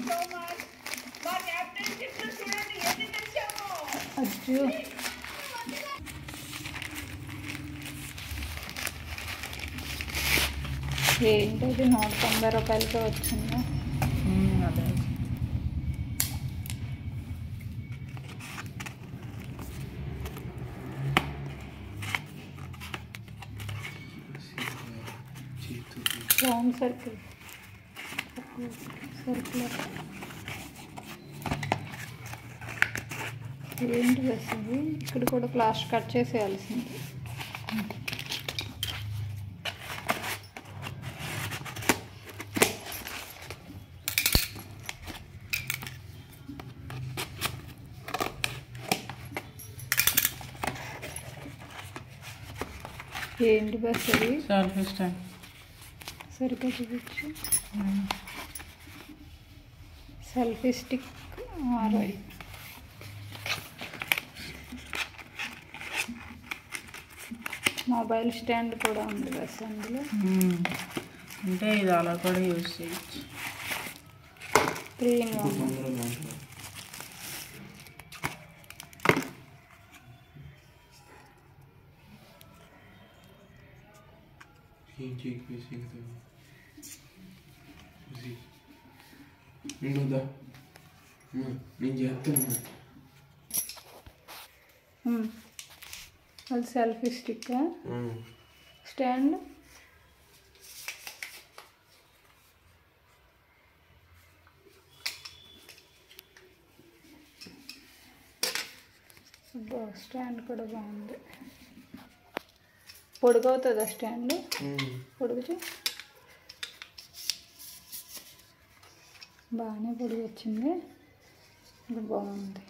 so much మా captainship లో చూడండి ఎన్ని తెచ్చామో అజ్జు ఏంటది నూట తొంభై రూపాయలకే వచ్చిందా అదే రౌండ్ సర్కిల్ సర్కిల్ ఏంటి బస్ ఇది ఇక్కడ కూడా ప్లాస్టర్ కట్ చేసేయాల్సింది ఏంటి బస్ అది సెల్ఫీ స్టాండ్ సరిగ్గా చూపించు సెల్ఫీ స్టిక్ అరవై మొబైల్ స్టాండ్ కూడా ఉంది బస్ అందులో అంటే ఇది అలా కూడా యూజ్ చేయొచ్చు త్రీ ఇన్ వన్ ఉండదా నేను చేస్తాను అది సెల్ఫీ స్టిక్ స్టాండ్ అబ్బా, స్టాండ్ కూడా బాగుంది పొడుగవుతుందా స్టాండ్ పొడుగు చూ బాగానే పొడుగు వచ్చింది ఇది బాగుంది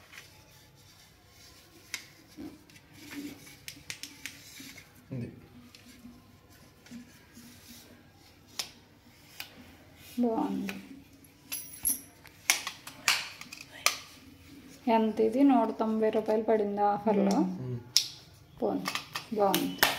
ఉంది బాగుంది ఎంత ఇది నూట తొంభై రూపాయలు పడింది ఆఫర్లో పోనీ బాగుంది